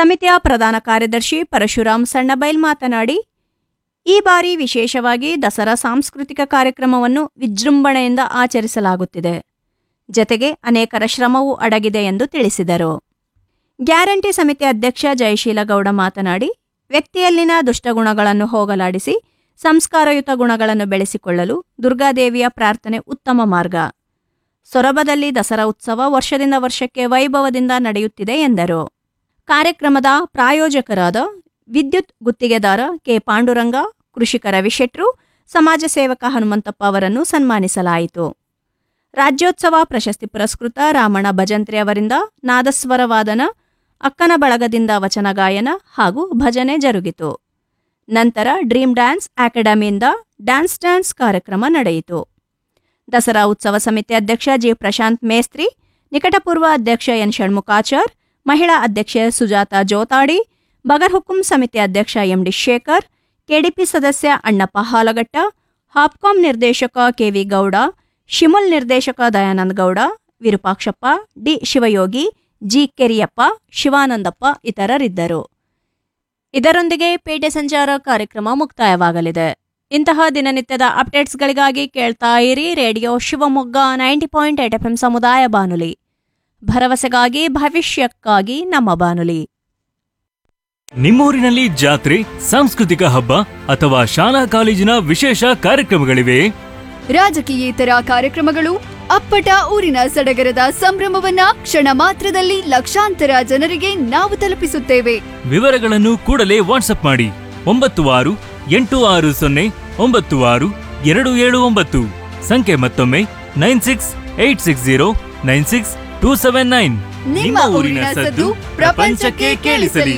ಸಮಿತಿಯ ಪ್ರಧಾನ ಕಾರ್ಯದರ್ಶಿ ಪರಶುರಾಮ್ ಸಣ್ಣಬೈಲ್ ಮಾತನಾಡಿ ಈ ಬಾರಿ ವಿಶೇಷವಾಗಿ ದಸರಾ ಸಾಂಸ್ಕೃತಿಕ ಕಾರ್ಯಕ್ರಮವನ್ನು ವಿಜೃಂಭಣೆಯಿಂದ ಆಚರಿಸಲಾಗುತ್ತಿದೆ ಜತೆಗೆ ಅನೇಕರ ಶ್ರಮವೂ ಅಡಗಿದೆ ಎಂದು ತಿಳಿಸಿದರು ಗ್ಯಾರಂಟಿ ಸಮಿತಿ ಅಧ್ಯಕ್ಷ ಜಯಶೀಲ ಗೌಡ ಮಾತನಾಡಿ ವ್ಯಕ್ತಿಯಲ್ಲಿನ ದುಷ್ಟಗುಣಗಳನ್ನು ಹೋಗಲಾಡಿಸಿ ಸಂಸ್ಕಾರಯುತ ಗುಣಗಳನ್ನು ಬೆಳೆಸಿಕೊಳ್ಳಲು ದುರ್ಗಾದೇವಿಯ ಪ್ರಾರ್ಥನೆ ಉತ್ತಮ ಮಾರ್ಗ ಸೊರಬದಲ್ಲಿ ದಸರಾ ಉತ್ಸವ ವರ್ಷದಿಂದ ವರ್ಷಕ್ಕೆ ವೈಭವದಿಂದ ನಡೆಯುತ್ತಿದೆ ಎಂದರು ಕಾರ್ಯಕ್ರಮದ ಪ್ರಾಯೋಜಕರಾದ ವಿದ್ಯುತ್ ಗುತ್ತಿಗೆದಾರ ಕೆ ಪಾಂಡುರಂಗ ಕೃಷಿಕ ರವಿಶೆಟ್ರು ಸಮಾಜ ಸೇವಕ ಹನುಮಂತಪ್ಪ ಅವರನ್ನು ಸನ್ಮಾನಿಸಲಾಯಿತು ರಾಜ್ಯೋತ್ಸವ ಪ್ರಶಸ್ತಿ ಪುರಸ್ಕೃತ ರಾಮಣ್ಣ ಭಜಂತ್ರಿ ಅವರಿಂದ ನಾದಸ್ವರ ವಾದನ ಅಕ್ಕನ ಬಳಗದಿಂದ ವಚನ ಗಾಯನ ಹಾಗೂ ಭಜನೆ ಜರುಗಿತು ನಂತರ ಡ್ರೀಮ್ ಡ್ಯಾನ್ಸ್ ಅಕಾಡೆಮಿಯಿಂದ ಡ್ಯಾನ್ಸ್ ಡ್ಯಾನ್ಸ್ ಕಾರ್ಯಕ್ರಮ ನಡೆಯಿತು ದಸರಾ ಉತ್ಸವ ಸಮಿತಿ ಅಧ್ಯಕ್ಷ ಜಿ ಪ್ರಶಾಂತ್ ಮೇಸ್ತ್ರಿ ನಿಕಟಪೂರ್ವ ಅಧ್ಯಕ್ಷ ಎನ್ ಷಣ್ಮುಖಾಚಾರ್ ಮಹಿಳಾ ಅಧ್ಯಕ್ಷೆ ಸುಜಾತ ಜೋತಾಡಿ ಬಗರ್ ಹುಕುಂ ಸಮಿತಿ ಅಧ್ಯಕ್ಷ ಎಂಡಿ ಶೇಖರ್ ಕೆಡಿಪಿ ಸದಸ್ಯ ಅಣ್ಣಪ್ಪ ಹಾಲಗಟ್ಟ ಹಾಪ್ಕಾಂ ನಿರ್ದೇಶಕ ಕೆವಿ ಗೌಡ ಶಿಮುಲ್ ನಿರ್ದೇಶಕ ದಯಾನಂದ ಗೌಡ ವಿರೂಪಾಕ್ಷಪ್ಪ ಡಿ ಶಿವಯೋಗಿ ಜಿ ಕೆರಿಯಪ್ಪ ಶಿವಾನಂದಪ್ಪ ಇತರರಿದ್ದರು ಇದರೊಂದಿಗೆ ಪೇಟೆ ಸಂಚಾರ ಕಾರ್ಯಕ್ರಮ ಮುಕ್ತಾಯವಾಗಲಿದೆ ಇಂತಹ ದಿನನಿತ್ಯದ ಅಪ್ಡೇಟ್ಸ್ಗಳಿಗಾಗಿ ಕೇಳ್ತಾ ಇರಿ radio Shivamogga ninety point eight F ಸಮುದಾಯ ಬಾನುಲಿ ಭರವಸೆಗಾಗಿ ಭವಿಷ್ಯಕ್ಕಾಗಿ ನಮ್ಮ ಬಾನುಲಿ ನಿಮ್ಮೂರಿನಲ್ಲಿ ಜಾತ್ರೆ ಸಾಂಸ್ಕೃತಿಕ ಹಬ್ಬ ಅಥವಾ ಶಾಲಾ ಕಾಲೇಜಿನ ವಿಶೇಷ ಕಾರ್ಯಕ್ರಮಗಳಿವೆ ರಾಜಕೀಯೇತರ ಕಾರ್ಯಕ್ರಮಗಳು ಅಪ್ಪಟ ಊರಿನ ಸಡಗರದ ಸಂಭ್ರಮವನ್ನ ಕ್ಷಣ ಮಾತ್ರದಲ್ಲಿ ಲಕ್ಷಾಂತರ ಜನರಿಗೆ ನಾವು ತಲುಪಿಸುತ್ತೇವೆ ವಿವರಗಳನ್ನು ಕೂಡಲೇ ವಾಟ್ಸಪ್ ಮಾಡಿ ಒಂಬತ್ತು ಆರು ಎಂಟು ಆರು ಸೊನ್ನೆ ಒಂಬತ್ತು ಆರು ಎರಡು ಏಳು ಒಂಬತ್ತು ಸಂಖ್ಯೆ ಮತ್ತೊಮ್ಮೆ nine six eight six zero nine six two seven nine ನಿಮ್ಮ ಊರಿನ ಸದ್ದು ಪ್ರಪಂಚಕ್ಕೆ ಕೇಳಿಸಲಿ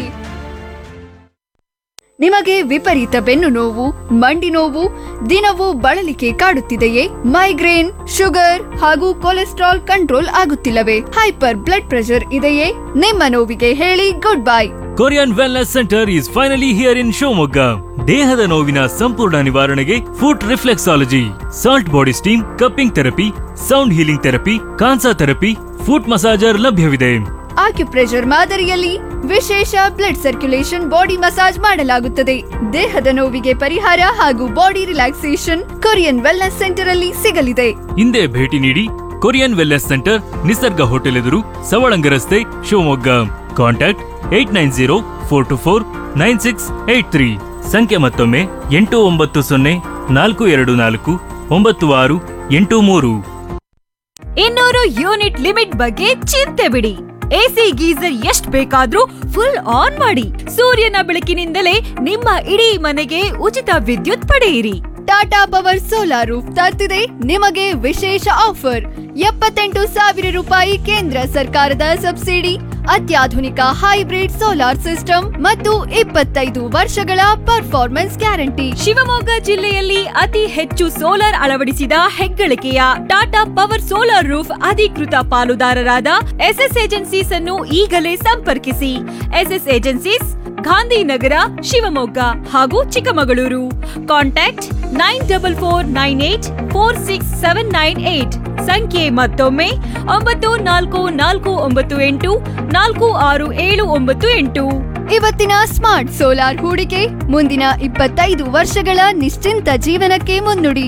ನಿಮಗೆ ವಿಪರೀತ ಬೆನ್ನು ನೋವು ಮಂಡಿ ನೋವು ದಿನವೂ ಬಳಲಿಕೆ ಕಾಡುತ್ತಿದೆಯೇ ಮೈಗ್ರೇನ್ ಶುಗರ್ ಹಾಗೂ ಕೊಲೆಸ್ಟ್ರಾಲ್ ಕಂಟ್ರೋಲ್ ಆಗುತ್ತಿಲ್ಲವೇ ಹೈಪರ್ ಬ್ಲಡ್ ಪ್ರೆಷರ್ ಇದೆಯೇ ನಿಮ್ಮ ನೋವಿಗೆ ಹೇಳಿ good bye Korean wellness centre is finally here in Shivamogga ದೇಹದ ನೋವಿನ ಸಂಪೂರ್ಣ ನಿವಾರಣೆಗೆ foot reflexology salt body steam cupping therapy sound healing therapy kansa therapy foot massager ಲಭ್ಯವಿದೆ ಆಕ್ಯುಪ್ರೆಷರ್ ಮಾದರಿಯಲ್ಲಿ ವಿಶೇಷ ಬ್ಲಡ್ ಸರ್ಕ್ಯುಲೇಷನ್ ಬಾಡಿ ಮಸಾಜ್ ಮಾಡಲಾಗುತ್ತದೆ ದೇಹದ ನೋವಿಗೆ ಪರಿಹಾರ ಹಾಗೂ body relaxation Korean wellness centre ಅಲ್ಲಿ ಸಿಗಲಿದೆ ಹಿಂದೆ ಭೇಟಿ ನೀಡಿ Korean wellness centre Nisarga hotel ಎದುರು ಸವಳಂಗ ರಸ್ತೆ Shivamogga contact eight nine zero four two four nine six eight three ಸಂಖ್ಯೆ ಮತ್ತೊಮ್ಮೆ ಎಂಟು ಒಂಬತ್ತು ಸೊನ್ನೆ ನಾಲ್ಕು ಎರಡು ನಾಲ್ಕು ಒಂಬತ್ತು ಆರು ಎಂಟು ಮೂರು ಇನ್ನೂರು ಯೂನಿಟ್ ಲಿಮಿಟ್ ಬಗ್ಗೆ ಚಿಂತೆ ಬಿಡಿ ಎಸಿ ಗೀಸರ್ ಎಷ್ಟ್ ಬೇಕಾದ್ರೂ ಫುಲ್ ಆನ್ ಮಾಡಿ ಸೂರ್ಯನ ಬೆಳಕಿನಿಂದಲೇ ನಿಮ್ಮ ಇಡೀ ಮನೆಗೆ ಉಚಿತ ವಿದ್ಯುತ್ ಪಡೆಯಿರಿ ಟಾಟಾ ಪವರ್ ಸೋಲಾರ್ ರೂಫ್ ತರ್ತಿದೆ ನಿಮಗೆ ವಿಶೇಷ ಆಫರ್ ಎಪ್ಪತ್ತೆಂಟು ಸಾವಿರ ರೂಪಾಯಿ ಕೇಂದ್ರ ಸರ್ಕಾರದ ಸಬ್ಸಿಡಿ ಅತ್ಯಾಧುನಿಕ ಹೈಬ್ರಿಡ್ ಸೋಲಾರ್ ಸಿಸ್ಟಮ್ ಮತ್ತು ಇಪ್ಪತ್ತೈದು ವರ್ಷಗಳ ಪರ್ಫಾರ್ಮೆನ್ಸ್ ಗ್ಯಾರಂಟಿ ಶಿವಮೊಗ್ಗ ಜಿಲ್ಲೆಯಲ್ಲಿ ಅತಿ ಹೆಚ್ಚು ಸೋಲಾರ್ ಅಳವಡಿಸಿದ ಹೆಗ್ಗಳಿಕೆಯ ಟಾಟಾ ಪವರ್ ಸೋಲಾರ್ ರೂಫ್ ಅಧಿಕೃತ ಪಾಲುದಾರರಾದ ಎಸ್ಎಸ್ ಏಜೆನ್ಸೀಸ್ ಅನ್ನು ಈಗಲೇ ಸಂಪರ್ಕಿಸಿ ಎಸ್ಎಸ್ ಏಜೆನ್ಸೀಸ್ ಗಾಂಧಿನಗರ ಶಿವಮೊಗ್ಗ ಹಾಗೂ Chikkamagaluru contact nine double four nine eight four six seven nine eight ಸಂಖ್ಯೆ ಮತ್ತೊಮ್ಮೆ ಒಂಬತ್ತು ನಾಲ್ಕು ನಾಲ್ಕು ಒಂಬತ್ತು ಎಂಟು ನಾಲ್ಕು ಆರು ಏಳು ಒಂಬತ್ತು ಎಂಟು ಇವತ್ತಿನ ಸ್ಮಾರ್ಟ್ ಸೋಲಾರ್ ಹೂಡಿಕೆ ಮುಂದಿನ ಇಪ್ಪತ್ತೈದು ವರ್ಷಗಳ ನಿಶ್ಚಿಂತ ಜೀವನಕ್ಕೆ ಮುನ್ನುಡಿ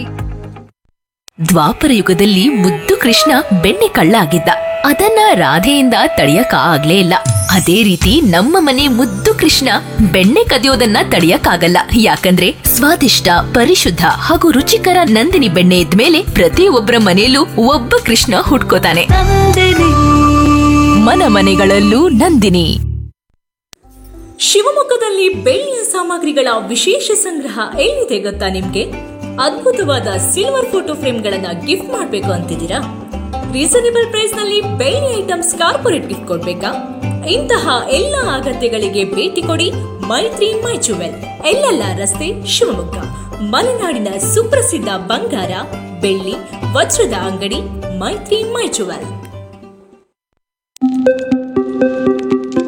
ದ್ವಾಪರ ಯುಗದಲ್ಲಿ ಮುದ್ದು ಕೃಷ್ಣ ಬೆಣ್ಣೆ ಕಳ್ಳ ಆಗಿದ್ದ ಅದನ್ನ ರಾಧೆಯಿಂದ ತಡೆಯಕ ಆಗ್ಲೇ ಇಲ್ಲ ಅದೇ ರೀತಿ ನಮ್ಮ ಮನೆ ಮುದ್ದು ಕೃಷ್ಣ ಬೆಣ್ಣೆ ಕದಿಯೋದನ್ನ ತಡೆಯಕ್ಕಾಗಲ್ಲ ಯಾಕಂದ್ರೆ ಸ್ವಾದಿಷ್ಟ ಪರಿಶುದ್ಧ ಹಾಗೂ ರುಚಿಕರ ನಂದಿನಿ ಬೆಣ್ಣೆ ಇದ್ಮೇಲೆ ಪ್ರತಿಯೊಬ್ಬರ ಮನೆಯಲ್ಲೂ ಒಬ್ಬ ಕೃಷ್ಣ ಹುಟ್ಕೋತಾನೆ ಮನ ಮನೆಗಳಲ್ಲೂ ನಂದಿನಿ ಶಿವಮೊಗ್ಗದಲ್ಲಿ ಬೆಳ್ಳಿಯ ಸಾಮಗ್ರಿಗಳ ವಿಶೇಷ ಸಂಗ್ರಹ ಎಲ್ಲಿದೆ ಗೊತ್ತಾ ನಿಮ್ಗೆ ಅದ್ಭುತವಾದ ಸಿಲ್ವರ್ ಫೋಟೋ ಫ್ರೇಮ್ಗಳನ್ನ ಗಿಫ್ಟ್ ಮಾಡಬೇಕು ಅಂತಿದ್ದೀರಾ ರೀಸನೇಬಲ್ ಪ್ರೈಸ್ ನಲ್ಲಿ ಬೆಳ್ಳಿ ಐಟಮ್ಸ್ ಕಾರ್ಪೊರೇಟ್ ಗಿಫ್ಟ್ ಕೊಡ್ಬೇಕಾ ಇಂತಹ ಎಲ್ಲ ಅಗತ್ಯಗಳಿಗೆ ಭೇಟಿ ಕೊಡಿ ಮೈತ್ರಿ ಮೈ ಜುವೆಲ್ ಎಲ್ಲೆಲ್ಲ ರಸ್ತೆ ಶಿವಮೊಗ್ಗ ಮಲೆನಾಡಿನ ಸುಪ್ರಸಿದ್ಧ ಬಂಗಾರ ಬೆಳ್ಳಿ ವಜ್ರದ ಅಂಗಡಿ Maitri my jewel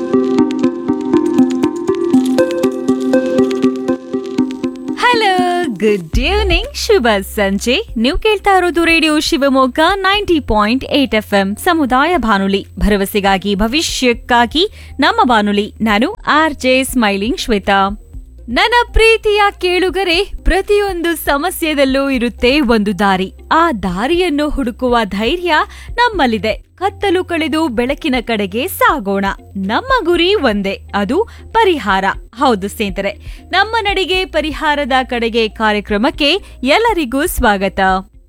hello good evening ಶುಭ ಸಂಜೆ ನೀವು ಕೇಳ್ತಾ ಇರೋದು radio Shivamogga ninety point eight F M ಸಮುದಾಯ ಬಾನುಲಿ ಭರವಸೆಗಾಗಿ ಭವಿಷ್ಯಕ್ಕಾಗಿ ನಮ್ಮ ಬಾನುಲಿ ನಾನು ಆರ್ ಜೆ ಸ್ಮೈಲಿಂಗ್ ಶ್ವೇತಾ ನನ್ನ ಪ್ರೀತಿಯ ಕೇಳುಗರೆ ಪ್ರತಿಯೊಂದು ಸಮಸ್ಯೆದಲ್ಲೂ ಇರುತ್ತೆ ಒಂದು ದಾರಿ ಆ ದಾರಿಯನ್ನು ಹುಡುಕುವ ಧೈರ್ಯ ನಮ್ಮಲ್ಲಿದೆ ಕತ್ತಲು ಕಳೆದು ಬೆಳಕಿನ ಕಡೆಗೆ ಸಾಗೋಣ ನಮ್ಮ ಗುರಿ ಒಂದೇ ಅದು ಪರಿಹಾರ ಹೌದು ಸ್ನೇಹಿತರೆ ನಮ್ಮ ನಡಿಗೆ ಪರಿಹಾರದ ಕಡೆಗೆ ಕಾರ್ಯಕ್ರಮಕ್ಕೆ ಎಲ್ಲರಿಗೂ ಸ್ವಾಗತ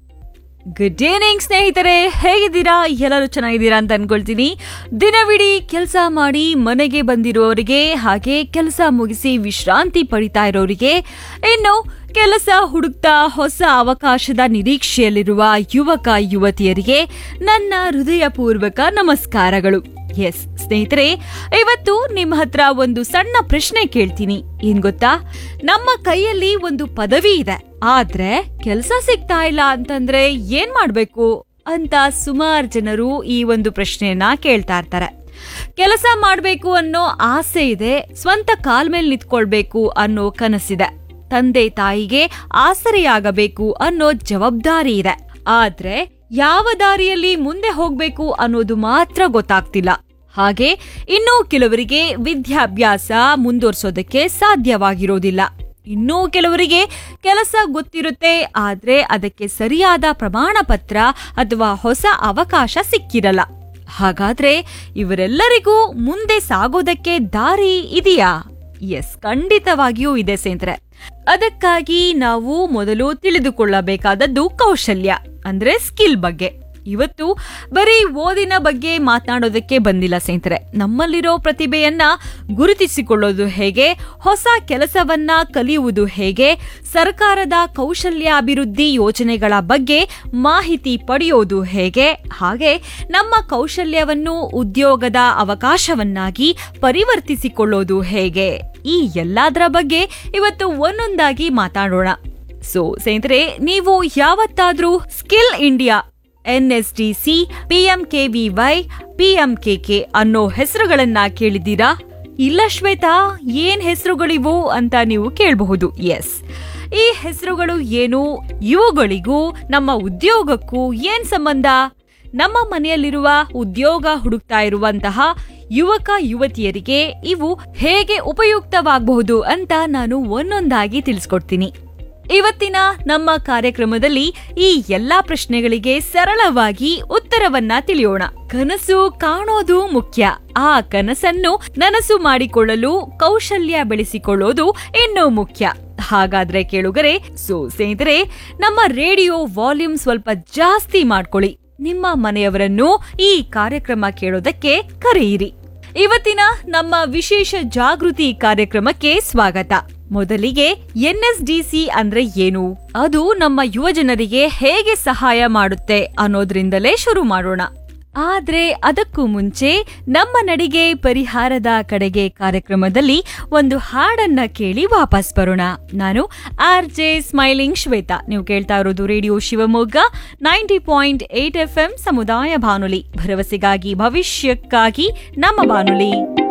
ಗುಡ್ ಈವ್ನಿಂಗ್ ಸ್ನೇಹಿತರೆ ಹೇಗಿದ್ದೀರಾ ಎಲ್ಲರೂ ಚೆನ್ನಾಗಿದ್ದೀರಾ ಅಂತ ಅನ್ಕೊಳ್ತೀನಿ ದಿನವಿಡೀ ಕೆಲಸ ಮಾಡಿ ಮನೆಗೆ ಬಂದಿರೋರಿಗೆ ಹಾಗೆ ಕೆಲಸ ಮುಗಿಸಿ ವಿಶ್ರಾಂತಿ ಪಡಿತಾ ಇರೋರಿಗೆ ಇನ್ನು ಕೆಲಸ ಹುಡುಕ್ತಾ ಹೊಸ ಅವಕಾಶದ ನಿರೀಕ್ಷೆಯಲ್ಲಿರುವ ಯುವಕ ಯುವತಿಯರಿಗೆ ನನ್ನ ಹೃದಯಪೂರ್ವಕ ನಮಸ್ಕಾರಗಳು ಎಸ್ ಸ್ನೇಹಿತರೆ ಇವತ್ತು ನಿಮ್ಮ ಹತ್ರ ಒಂದು ಸಣ್ಣ ಪ್ರಶ್ನೆ ಕೇಳ್ತೀನಿ ಏನ್ ಗೊತ್ತಾ ನಮ್ಮ ಕೈಯಲ್ಲಿ ಒಂದು ಪದವಿ ಇದೆ ಆದ್ರೆ ಕೆಲ್ಸ ಸಿಗ್ತಾ ಇಲ್ಲ ಅಂತಂದ್ರೆ ಏನ್ ಮಾಡ್ಬೇಕು ಅಂತ ಸುಮಾರು ಜನರು ಈ ಒಂದು ಪ್ರಶ್ನೆಯನ್ನ ಕೇಳ್ತಾ ಇರ್ತಾರೆ ಕೆಲಸ ಮಾಡ್ಬೇಕು ಅನ್ನೋ ಆಸೆ ಇದೆ ಸ್ವಂತ ಕಾಲ್ ಮೇಲೆ ನಿಂತ್ಕೊಳ್ಬೇಕು ಅನ್ನೋ ಕನಸಿದೆ ತಂದೆ ತಾಯಿಗೆ ಆಸರೆಯಾಗಬೇಕು ಅನ್ನೋ ಜವಾಬ್ದಾರಿ ಇದೆ ಆದ್ರೆ ಯಾವ ದಾರಿಯಲ್ಲಿ ಮುಂದೆ ಹೋಗ್ಬೇಕು ಅನ್ನೋದು ಮಾತ್ರ ಗೊತ್ತಾಗ್ತಿಲ್ಲ ಹಾಗೆ ಇನ್ನೂ ಕೆಲವರಿಗೆ ವಿದ್ಯಾಭ್ಯಾಸ ಮುಂದುವರ್ಸೋದಕ್ಕೆ ಸಾಧ್ಯವಾಗಿರೋದಿಲ್ಲ ಇನ್ನೂ ಕೆಲವರಿಗೆ ಕೆಲಸ ಗೊತ್ತಿರುತ್ತೆ ಆದ್ರೆ ಅದಕ್ಕೆ ಸರಿಯಾದ ಪ್ರಮಾಣ ಪತ್ರ ಅಥವಾ ಹೊಸ ಅವಕಾಶ ಸಿಕ್ಕಿರಲ್ಲ ಹಾಗಾದ್ರೆ ಇವರೆಲ್ಲರಿಗೂ ಮುಂದೆ ಸಾಗೋದಕ್ಕೆ ದಾರಿ ಇದೆಯಾ ಎಸ್ ಖಂಡಿತವಾಗಿಯೂ ಇದೆ ಸ್ನೇಹಿತರೆ ಅದಕ್ಕಾಗಿ ನಾವು ಮೊದಲು ತಿಳಿದುಕೊಳ್ಳಬೇಕಾದದ್ದು ಕೌಶಲ್ಯ ಅಂದ್ರೆ ಸ್ಕಿಲ್ ಬಗ್ಗೆ ಇವತ್ತು ಬರೀ ಓದಿನ ಬಗ್ಗೆ ಮಾತನಾಡೋದಕ್ಕೆ ಬಂದಿಲ್ಲ ಸ್ನೇಹಿತರೆ ನಮ್ಮಲ್ಲಿರೋ ಪ್ರತಿಭೆಯನ್ನ ಗುರುತಿಸಿಕೊಳ್ಳೋದು ಹೇಗೆ ಹೊಸ ಕೆಲಸವನ್ನ ಕಲಿಯುವುದು ಹೇಗೆ ಸರ್ಕಾರದ ಕೌಶಲ್ಯ ಅಭಿವೃದ್ಧಿ ಯೋಜನೆಗಳ ಬಗ್ಗೆ ಮಾಹಿತಿ ಪಡೆಯೋದು ಹೇಗೆ ಹಾಗೆ ನಮ್ಮ ಕೌಶಲ್ಯವನ್ನು ಉದ್ಯೋಗದ ಅವಕಾಶವನ್ನಾಗಿ ಪರಿವರ್ತಿಸಿಕೊಳ್ಳೋದು ಹೇಗೆ ಈ ಎಲ್ಲದರ ಬಗ್ಗೆ ಇವತ್ತು ಒಂದೊಂದಾಗಿ ಮಾತಾಡೋಣ ಸೊ ಸ್ನೇಹಿತರೆ ನೀವು ಯಾವತ್ತಾದ್ರೂ skill India NSDC PMKVY PMKK ಅನ್ನೋ ಹೆಸರುಗಳನ್ನ ಕೇಳಿದ್ದೀರಾ ಇಲ್ಲ ಶ್ವೇತಾ ಏನ್ ಹೆಸರುಗಳಿವು ಅಂತ ನೀವು ಕೇಳಬಹುದು ಎಸ್ ಈ ಹೆಸರುಗಳು ಏನು ಇವುಗಳಿಗೂ ನಮ್ಮ ಉದ್ಯೋಗಕ್ಕೂ ಏನ್ ಸಂಬಂಧ ನಮ್ಮ ಮನೆಯಲ್ಲಿರುವ ಉದ್ಯೋಗ ಹುಡುಕ್ತಾ ಇರುವಂತಹ ಯುವಕ ಯುವತಿಯರಿಗೆ ಇವು ಹೇಗೆ ಉಪಯುಕ್ತವಾಗಬಹುದು ಅಂತ ನಾನು ಒಂದೊಂದಾಗಿ ತಿಳಿಸ್ಕೊಡ್ತೀನಿ ಇವತ್ತಿನ ನಮ್ಮ ಕಾರ್ಯಕ್ರಮದಲ್ಲಿ ಈ ಎಲ್ಲಾ ಪ್ರಶ್ನೆಗಳಿಗೆ ಸರಳವಾಗಿ ಉತ್ತರವನ್ನ ತಿಳಿಯೋಣ ಕನಸು ಕಾಣೋದು ಮುಖ್ಯ ಆ ಕನಸನ್ನು ನನಸು ಮಾಡಿಕೊಳ್ಳಲು ಕೌಶಲ್ಯ ಬೆಳೆಸಿಕೊಳ್ಳೋದು ಇನ್ನೂ ಮುಖ್ಯ ಹಾಗಾದ್ರೆ ಕೇಳುಗರೆ ಸೊ ಸ್ನೇಹಿತರೆ ನಮ್ಮ ರೇಡಿಯೋ ವಾಲ್ಯೂಮ್ ಸ್ವಲ್ಪ ಜಾಸ್ತಿ ಮಾಡ್ಕೊಳ್ಳಿ ನಿಮ್ಮ ಮನೆಯವರನ್ನು ಈ ಕಾರ್ಯಕ್ರಮ ಕೇಳೋದಕ್ಕೆ ಕರೆಯಿರಿ ಇವತ್ತಿನ ನಮ್ಮ ವಿಶೇಷ ಜಾಗೃತಿ ಕಾರ್ಯಕ್ರಮಕ್ಕೆ ಸ್ವಾಗತ ಮೊದಲಿಗೆ ಎನ್ಎಸ್ಡಿಸಿ ಅಂದ್ರೆ ಏನು ಅದು ನಮ್ಮ ಯುವಜನರಿಗೆ ಹೇಗೆ ಸಹಾಯ ಮಾಡುತ್ತೆ ಅನ್ನೋದ್ರಿಂದಲೇ ಶುರು ಮಾಡೋಣ ಆದ್ರೆ ಅದಕ್ಕೂ ಮುಂಚೆ ನಮ್ಮ ನಡಿಗೆ ಪರಿಹಾರದ ಕಡೆಗೆ ಕಾರ್ಯಕ್ರಮದಲ್ಲಿ ಒಂದು ಹಾಡನ್ನ ಕೇಳಿ ವಾಪಸ್ ಬರೋಣ ನಾನು ಆರ್ ಜೆ ಸ್ಮೈಲಿಂಗ್ ಶ್ವೇತಾ ನೀವು ಕೇಳ್ತಾ ಇರೋದು radio Shivamogga ninety point eight F M ಸಮುದಾಯ ಬಾನುಲಿ ಭರವಸೆಗಾಗಿ ಭವಿಷ್ಯಕ್ಕಾಗಿ ನಮ್ಮ ಬಾನುಲಿ